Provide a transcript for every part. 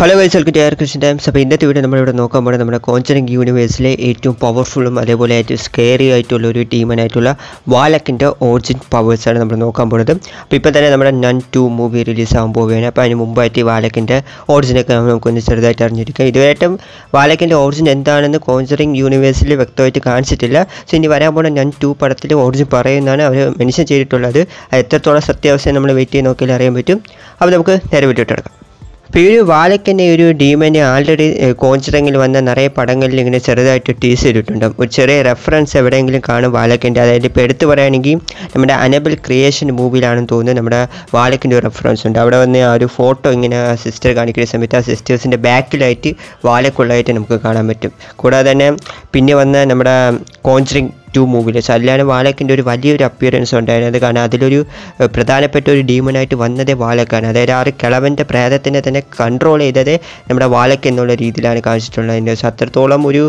hello guys welcome to R Krishnan Times അപ്പോൾ ഇന്നത്തെ video നമ്മളിവിടെ നോക്കാൻ പോകുന്നത് നമ്മുടെ കോഞ്ചറിങ് യൂണിവേഴ്സിലെ ഏറ്റവും പവർഫുള്ളും അതേപോലെ ഏറ്റവും സ്കെയറി ആയിട്ടുള്ള ഒരു ടീമനായിട്ടുള്ള വാലക്കിൻ്റെ ഓറിജിൻ പവേഴ്സാണ് നമ്മൾ നോക്കാൻ പോകുന്നത് അപ്പോൾ ഇപ്പോൾ തന്നെ നമ്മുടെ നൺ ടു മൂവി റിലീസ് ആകാൻ പോവുകയാണ് അപ്പോൾ അതിന് മുമ്പായിട്ട് ഈ വാലക്കിൻ്റെ ഓറിജിനൊക്കെ നമുക്കൊന്ന് ചെറുതായിട്ട് അറിഞ്ഞിരിക്കാം ഇതുവരെയായിട്ടും വാലക്കിൻ്റെ ഓറിജിൻ എന്താണെന്ന് കോഞ്ചറിങ് യൂണിവേഴ്സിൽ വ്യക്തമായിട്ട് കാണിച്ചിട്ടില്ല സോ ഇനി വരാൻ പോകുന്ന നൺ ടു പടത്തിൽ ഓറിജിൻ പറയുന്നതാണ് അവർ മെൻഷൻ ചെയ്തിട്ടുള്ളത് അത് എത്രത്തോളം സത്യാവസ്ഥ നമ്മൾ വെയിറ്റ് ചെയ്ത് നോക്കിയാൽ അറിയാൻ പറ്റും അപ്പോൾ നമുക്ക് നേരെ വിട്ടിട്ട് കിടക്കാം ഇപ്പോൾ ഈ ഒരു വാലക്കൻ്റെ ഒരു ഡീമനെ ആൾറെഡി കോഞ്ചറിങ്ങിൽ വന്ന നിറയെ പടങ്ങളിൽ ഇങ്ങനെ ചെറുതായിട്ട് ടീസ് ചെയ്തിട്ടുണ്ട് ഒരു ചെറിയ റെഫറൻസ് എവിടെയെങ്കിലും കാണും വാലക്കൻ്റെ അതായത് ഇപ്പോൾ എടുത്തു പറയുകയാണെങ്കിൽ നമ്മുടെ അനബിൾ ക്രിയേഷൻ മൂവിയിലാണെന്ന് തോന്നുന്നു നമ്മുടെ വാലക്കിൻ്റെ ഒരു റെഫറൻസ് ഉണ്ട് അവിടെ വന്ന് ആ ഒരു ഫോട്ടോ ഇങ്ങനെ സിസ്റ്റർ കാണിക്കുന്ന സമയത്ത് ആ സിസ്റ്റേഴ്സിൻ്റെ ബാക്കിലായിട്ട് വാലക്കുള്ളതായിട്ട് നമുക്ക് കാണാൻ പറ്റും കൂടാതെ തന്നെ പിന്നെ വന്ന നമ്മുടെ കോഞ്ചറിങ് ടു മൂവിയിൽ സല്ലാണ് വാലക്കിൻ്റെ ഒരു വലിയൊരു അപ്പിയറൻസ് ഉണ്ടായിരുന്നത് കാരണം അതിലൊരു ഏഹ്, പ്രധാനപ്പെട്ട ഒരു ഡീമനായിട്ട് വന്നതേ വാലക്കാണ് അതായത് ആ ഒരു കിളവൻ്റെ പ്രേതത്തിനെ തന്നെ കൺട്രോൾ ചെയ്തതേ നമ്മുടെ വാലക്ക് എന്നുള്ള രീതിയിലാണ് കാണിച്ചിട്ടുള്ളത് അതിൻ്റെ അത്രത്തോളം ഒരു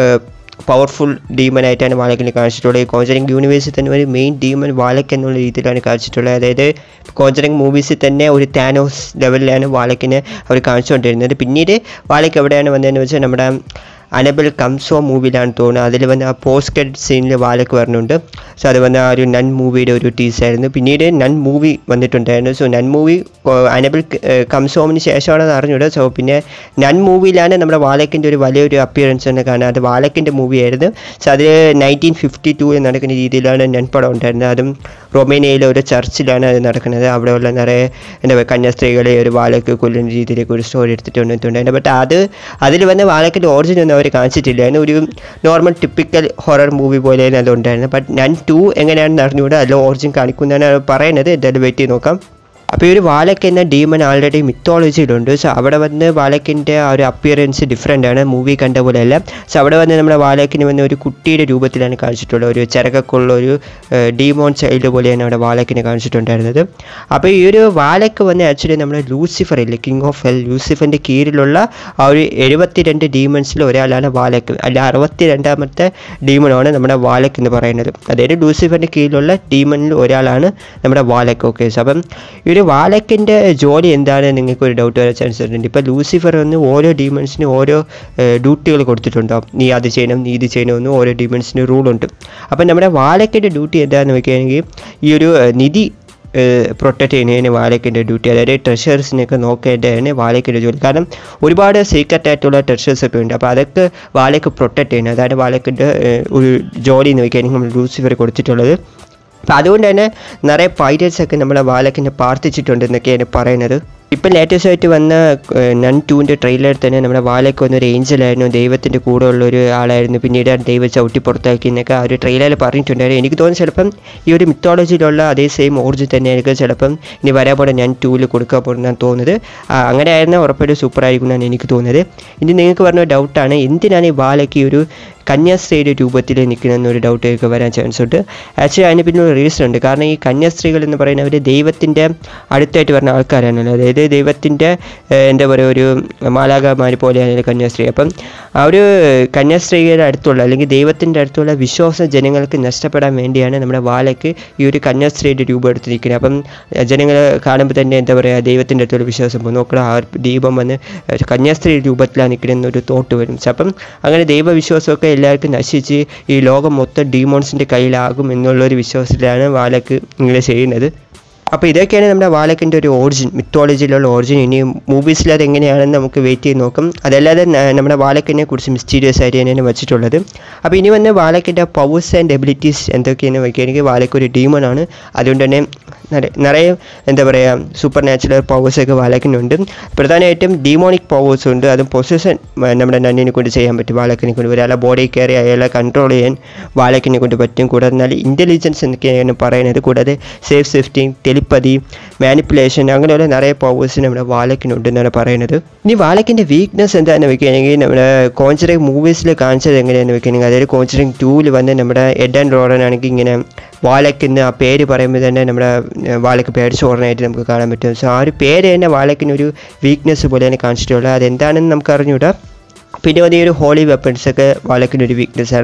പവർഫുൾ ഡീമനായിട്ടാണ് വാലക്കിനെ കാണിച്ചിട്ടുള്ളത് ഈ കോഞ്ചറിങ് യൂണിവേഴ്സിൽ തന്നെ ഒരു മെയിൻ ഡീമൻ വാലക്ക് എന്നുള്ള രീതിയിലാണ് കാണിച്ചിട്ടുള്ളത് അതായത് കോഞ്ചറിങ് മൂവീസിൽ തന്നെ ഒരു താനോസ് ലെവലിലാണ് വാലക്കിനെ അവർ കാണിച്ചുകൊണ്ടിരുന്നത് പിന്നീട് വാലക്ക് എവിടെയാണ് വന്നതെന്ന് വെച്ചാൽ നമ്മുടെ അനബിൾ കംസോ മൂവിയിലാണ് തോന്നുന്നത് അതിൽ വന്ന് ആ പോസ്റ്റ് ക്രെഡിറ്റ് സീനിൽ വാലക്ക് വരുന്നുണ്ട് സോ അത് വന്ന് ആ ഒരു നൺ മൂവിയുടെ ഒരു ടീസായിരുന്നു പിന്നീട് നൺ മൂവി വന്നിട്ടുണ്ടായിരുന്നു സോ നൺ മൂവി അനബിൾ കംസോമിന് ശേഷമാണെന്ന് അറിഞ്ഞൂടെ സോ പിന്നെ നൺ മൂവിയിലാണ് നമ്മുടെ വാലക്കിൻ്റെ ഒരു വലിയൊരു അപ്പിയറൻസ് എന്ന് കാണുന്നത് അത് വാലക്കിൻ്റെ മൂവിയായിരുന്നു സോ അത് നയൻറ്റീൻ ഫിഫ്റ്റി ടു നടക്കുന്ന രീതിയിലാണ് നൺ പടം ഉണ്ടായിരുന്നത് അതും റൊമേനിയയിലെ ഒരു ചർച്ചിലാണ് അത് നടക്കുന്നത് അവിടെയുള്ള നിറയെ എന്താ പറയുക കന്യാസ്ത്രീകളെ ഒരു വാലക്ക് കൊല്ലുന്ന രീതിയിലേക്ക് ഒരു സ്റ്റോറി എടുത്തിട്ട് വന്നിട്ടുണ്ടായിരുന്നു ബട്ട് അത് അതിൽ വന്ന വാലക്കിൻ്റെ ഓറിജിൻ ഒന്നും അവർ കാണിച്ചിട്ടില്ലായിരുന്നു ഒരു നോർമൽ ടിപ്പിക്കൽ ഹൊറർ മൂവി പോലെയാണ് അത് ഉണ്ടായിരുന്നത് ബട്ട് ഞാൻ ടു എങ്ങനെയാണെന്ന് അറിഞ്ഞുകൂടെ അതിൽ ഓറിജിൻ കാണിക്കുന്നതാണ് അവർ പറയുന്നത് എന്തായാലും വെയിറ്റ് ചെയ്ത് നോക്കാം അപ്പോൾ ഈ ഒരു വാലക്ക് എന്ന ഡീമൻ ആൾറെഡി മിത്തോളജിയിലുണ്ട് സോ അവിടെ വന്ന് വാലക്കിൻ്റെ ആ ഒരു അപ്പിയറൻസ് ഡിഫറെൻ്റ് ആണ് മൂവി കണ്ട പോലെയല്ല സോ അവിടെ വന്ന് നമ്മുടെ വാലക്കിന് വന്ന് ഒരു കുട്ടിയുടെ രൂപത്തിലാണ് കാണിച്ചിട്ടുള്ളത് ഒരു ചിറകൊക്കെയുള്ള ഒരു ഡീമോൺ ചൈൽഡ് പോലെയാണ് അവിടെ വാലക്കിനെ കാണിച്ചിട്ടുണ്ടായിരുന്നത് അപ്പോൾ ഈ ഒരു വാലക്ക് വന്ന് ആക്ച്വലി നമ്മുടെ ലൂസിഫർ ഇല്ലേ കിങ് ഓഫ് എൽ ലൂസിഫറിൻ്റെ കീഴിലുള്ള ആ ഒരു എഴുപത്തിരണ്ട് ഡീമൺസിൽ ഒരാളാണ് വാലക്ക് അല്ല അറുപത്തി രണ്ടാമത്തെ ഡീമണാണ് നമ്മുടെ വാലക്ക് എന്ന് പറയുന്നത് അതായത് ലൂസിഫറിൻ്റെ കീഴിലുള്ള ഡീമണിൽ ഒരാളാണ് നമ്മുടെ വാലക്ക് ഓക്കെ അപ്പം ഈ ഒരു വാലക്കിൻ്റെ ജോലി എന്താണെന്ന് നിങ്ങൾക്ക് ഒരു ഡൗട്ട് വരാൻ ചാൻസ് ഉണ്ട് ഇപ്പോൾ ലൂസിഫർ വന്ന് ഓരോ ഡീമൺസിനും ഓരോ ഡ്യൂട്ടികൾ കൊടുത്തിട്ടുണ്ടാവും നീ അത് ചെയ്യണം നീ ഇത് ചെയ്യണമെന്ന് ഓരോ ഡീമൺസിന് റൂളുണ്ട് അപ്പം നമ്മുടെ വാലക്കിൻ്റെ ഡ്യൂട്ടി എന്താണെന്ന് വെക്കുകയാണെങ്കിൽ ഈ ഒരു ഏഹ്, നിധി പ്രൊട്ടക്റ്റ് ചെയ്യുന്നതിന് വാലക്കിൻ്റെ ഡ്യൂട്ടി അതായത് ട്രഷേഴ്സിനെയൊക്കെ നോക്കേണ്ടതാണ് വാലക്കിൻ്റെ ജോലി കാരണം ഒരുപാട് സീക്രട്ട് ആയിട്ടുള്ള ട്രഷേഴ്സ് ഒക്കെ ഉണ്ട് അപ്പോൾ അതൊക്കെ വാലക്ക് പ്രൊട്ടക്റ്റ് ചെയ്യുന്നത് അതാണ് വാലക്കിൻ്റെ ഒരു ജോലി എന്ന് വെക്കുകയാണെങ്കിൽ നമ്മൾ ലൂസിഫർ കൊടുത്തിട്ടുള്ളത് അപ്പോൾ അതുകൊണ്ട് തന്നെ നിറയെ പൈരറ്റ്സ് ഒക്കെ നമ്മളെ വാലക്കിനെ പ്രാർത്ഥിച്ചിട്ടുണ്ട് എന്നൊക്കെയാണ് പറയുന്നത് ഇപ്പം ലേറ്റസ്റ്റ് ആയിട്ട് വന്ന നൺ ടൂവിൻ്റെ ട്രെയിലറിൽ തന്നെ നമ്മുടെ വാലക്ക് വന്ന ഒരു ഏഞ്ചലായിരുന്നു ദൈവത്തിൻ്റെ കൂടെ ഉള്ള ഒരു ആളായിരുന്നു പിന്നീട് ആ ദൈവം ചവിട്ടി പുറത്താക്കി എന്നൊക്കെ ആ ഒരു ട്രെയിലറിൽ പറഞ്ഞിട്ടുണ്ടായിരുന്നു എനിക്ക് തോന്നുന്നു ചിലപ്പം ഈ ഒരു മിത്തോളജിയിലുള്ള അതേ സെയിം ഓറിജിൻ തന്നെയായിരിക്കും ചിലപ്പം ഇനി വരാൻ പോലെ ഞാൻ ടൂവിൽ കൊടുക്കാൻ പോകുന്നതാണ് തോന്നുന്നത് ആ, അങ്ങനെ ആയിരുന്നാൽ ഉറപ്പായിട്ടും സൂപ്പർ ആയിരിക്കും എന്നാണ് എനിക്ക് തോന്നുന്നത് ഇനി നിങ്ങൾക്ക് പറഞ്ഞ ഡൗട്ടാണ് എന്തിനാണ് ഈ വാലയ്ക്ക് ഈ ഒരു കന്യാസ്ത്രീയുടെ രൂപത്തിൽ നിൽക്കണമെന്ന് ഒരു ഡൗട്ട് ഒക്കെ വരാൻ ചാൻസ് ഉണ്ട് ആക്ച്വലി അതിന് പിന്നെ ഒരു റീസൺ ഉണ്ട് കാരണം ഈ കന്യാസ്ത്രീകൾ എന്ന് പറയുന്നവർ ദൈവത്തിൻ്റെ അടുത്തായിട്ട് വരുന്ന ആൾക്കാരാണല്ലോ അതായത് ദൈവത്തിൻ്റെ ഏഹ്, എന്താ പറയുക ഒരു മാലാകമാർ പോലെയാണ് കന്യാസ്ത്രീ അപ്പം ആ ഒരു കന്യാസ്ത്രീയുടെ അടുത്തുള്ള അല്ലെങ്കിൽ ദൈവത്തിൻ്റെ അടുത്തുള്ള വിശ്വാസം ജനങ്ങൾക്ക് നഷ്ടപ്പെടാൻ വേണ്ടിയാണ് നമ്മുടെ വാലയ്ക്ക് ഈ ഒരു കന്യാസ്ത്രീയുടെ രൂപം എടുത്ത് നിൽക്കുന്നത് അപ്പം ജനങ്ങൾ കാണുമ്പോൾ തന്നെ എന്താ പറയുക ദൈവത്തിൻ്റെ അടുത്തുള്ള വിശ്വാസം പോകും നോക്കണം ആ ദീപം വന്ന് ഒരു കന്യാസ്ത്രീ രൂപത്തിലാണ് നിൽക്കുന്നത് ഒരു തോട്ട് വരും So അപ്പം അങ്ങനെ ദൈവവിശ്വാസമൊക്കെ എല്ലാവർക്കും നശിച്ച് ഈ ലോകം മൊത്തം ഡീമോൺസിൻ്റെ കയ്യിലാകും എന്നുള്ളൊരു വിശ്വാസത്തിലാണ് വാലക്ക് ഇങ്ങനെ ചെയ്യുന്നത് അപ്പോൾ ഇതൊക്കെയാണ് നമ്മുടെ വാലക്കിൻ്റെ ഒരു ഓറിജിൻ മിത്തോളജിയിലുള്ള ഓറിജിൻ ഇനി മൂവീസിൽ അത് എങ്ങനെയാണെന്ന് നമുക്ക് വെയിറ്റ് ചെയ്ത് നോക്കും അതല്ലാതെ ന- നമ്മുടെ വാലക്കിനെ കുറിച്ച് മിസ്റ്റീരിയസ് ആയിട്ട് തന്നെയാണ് വെച്ചിട്ടുള്ളത് അപ്പോൾ ഇനി വന്ന് വാലക്കിൻ്റെ പവേഴ്സ് ആൻഡ് എബിലിറ്റീസ് എന്തൊക്കെയെന്ന് വയ്ക്കുകയാണെങ്കിൽ വാലക്ക് ഒരു ഡീമണാണ് അതുകൊണ്ട് തന്നെ നിറ- നിറയെ എന്താ പറയുക സൂപ്പർ നാച്ചുറൽ പവേഴ്സൊക്കെ വാലക്കിനുണ്ട് പ്രധാനമായിട്ടും ഡീമോണിക് പവേഴ്സ് ഉണ്ട് അതും പൊസിഷൻ നമ്മുടെ നന്നിനെ കൊണ്ട് ചെയ്യാൻ പറ്റും വാലക്കിനെ കൊണ്ട് ഒരാളെ ബോഡി കയറി അയാളെ കൺട്രോൾ ചെയ്യാൻ വാലക്കിനെ കൊണ്ട് പറ്റും കൂടാതെ നല്ല ഇൻ്റലിജൻസ് എന്നൊക്കെയാണ് പറയുന്നത് കൂടാതെ സേഫ് സേഫ്റ്റിങ് ടെലിപ്പതി മാനിപ്പുലേഷൻ അങ്ങനെയുള്ള നിറയെ പവേഴ്സ് നമ്മുടെ വാലക്കിനുണ്ട് എന്നാണ് പറയുന്നത് ഇനി വാലക്കിൻ്റെ വീക്ക്നെസ് എന്താണെന്ന് വെക്കുകയാണെങ്കിൽ നമ്മുടെ കോഞ്ചറിങ് മൂവീസിൽ കാണിച്ചത് എങ്ങനെയാണെന്ന് വെക്കുകയാണെങ്കിൽ അതായത് കോഞ്ചറിങ് ടൂവിൽ വന്ന് നമ്മുടെ എഡ് ആൻഡ് റോഡൻ ആണെങ്കിൽ ഇങ്ങനെ വാലക്കെന്ന് ആ പേര് പറയുമ്പോൾ തന്നെ നമ്മുടെ ഏഹ്, വാലക്ക് പേടിച്ച് ഓർമ്മയായിട്ട് നമുക്ക് കാണാൻ പറ്റും സോ ആ ഒരു പേര് തന്നെ വാലക്കിനൊരു വീക്ക്നെസ് പോലെ തന്നെ കാണിച്ചിട്ടുള്ളത് അതെന്താണെന്ന് നമുക്ക് അറിഞ്ഞൂടാ പിന്നെ അതേ ഒരു ഹോളി വെപ്പൺസ് ഒക്കെ വാലക്കിൻ്റെ ഒരു വീക്ക്നെസ് ആണ്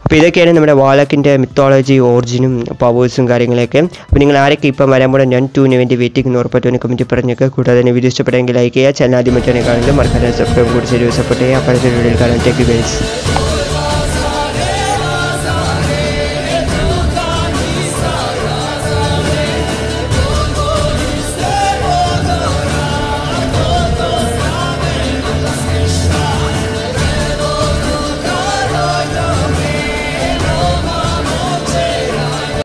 അപ്പോൾ ഇതൊക്കെയാണ് നമ്മുടെ വാലക്കിൻ്റെ മിത്തോളജി ഓറിജിനും പവേഴ്സും കാര്യങ്ങളൊക്കെ അപ്പോൾ നിങ്ങൾ ആരൊക്കെ ഇപ്പം വരാൻ ഞാൻ ടൂവിന് വേണ്ടി വെയിറ്റിംഗ് എന്ന് ഉറപ്പായിട്ടും കമൻറ്റ് പറഞ്ഞൊക്കെ കൂടാതെ തന്നെ വീഡിയോ ഇഷ്ടപ്പെട്ടെങ്കിൽ ലൈക്ക് ചെയ്യുക ചാനൽ ആദ്യമായിട്ടാണ് കാണുന്നത് മറക്കാതെ സബ്സ്ക്രൈബ് കൂടി ചെയ്ത് സപ്പോർട്ട് ചെയ്യുക പല വീഡിയോയിൽ കാണാൻ ടേക്ക് ഗൈസ്